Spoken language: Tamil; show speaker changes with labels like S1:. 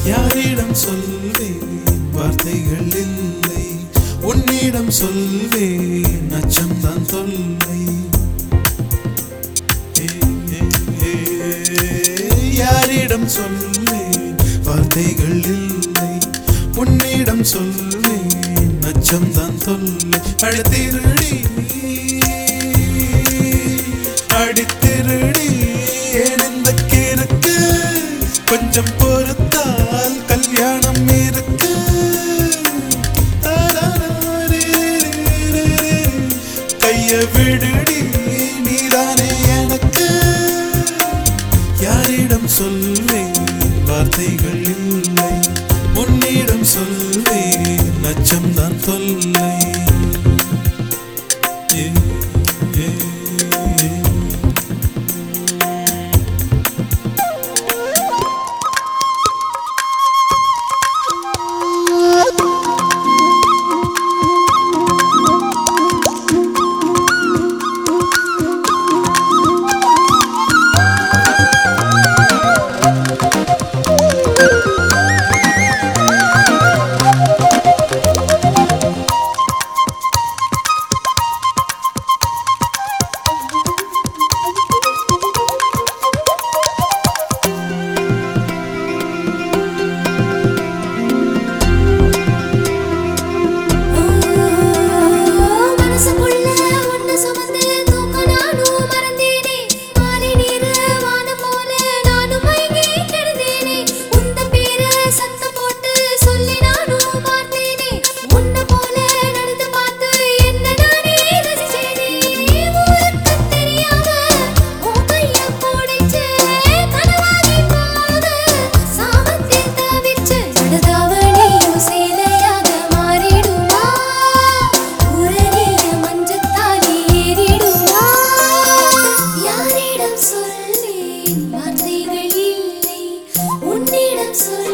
S1: யாரிடம் சொல்வேன் வார்த்தைகள் இல்லை உன்னிடம் சொல்வேன் அச்சம்தான் தொல்லை ஏ, ஏ, ஏ, யாரிடம் சொல்வேன் வார்த்தைகள் இல்லை உன்னிடம் சொல்வேன் அச்சம்தான் தொல்லை அழுத்திருடி அடித்திருடி ஏன் இந்த கிறுக்கு கொஞ்சம் பொறுத்தால் கல்யாணம் இருக்கு கைய விடுடி நீதானே எனக்கு யாரிடம் சொல்வேன் வார்த்தைகள் இல்லை உன்னிடம் சொல்வேன் அச்சம்தான் தொல்லை ஏ, ஏ, ஏ.
S2: மனசுக்குள்ள ஒண்ணு சுமந்து தூக்க நானும் மறந்தேனே மாலை நேர வானம் போல நானும் மயங்கி கிடந்தேனே உந்த பேர சத்தம் போட்டு சொல்லி நானும் பார்த்தேனே உன்னை போல நடந்து பார்த்து என்ன நானே ரசிச்சேனே ஊருக்கு தெரியாம உன் கைய பிடிச்சு கனவாகி போக சாமத்தில் தவிச்சு நடுதாவணியும் சேலையாக மாறிடுமா உரணிய மஞ்சத்தாலி ஏறிடுமா யாரிடம் சொல்வேன் வார்த்தைகள் இல்லை உன்னிடம் சொல்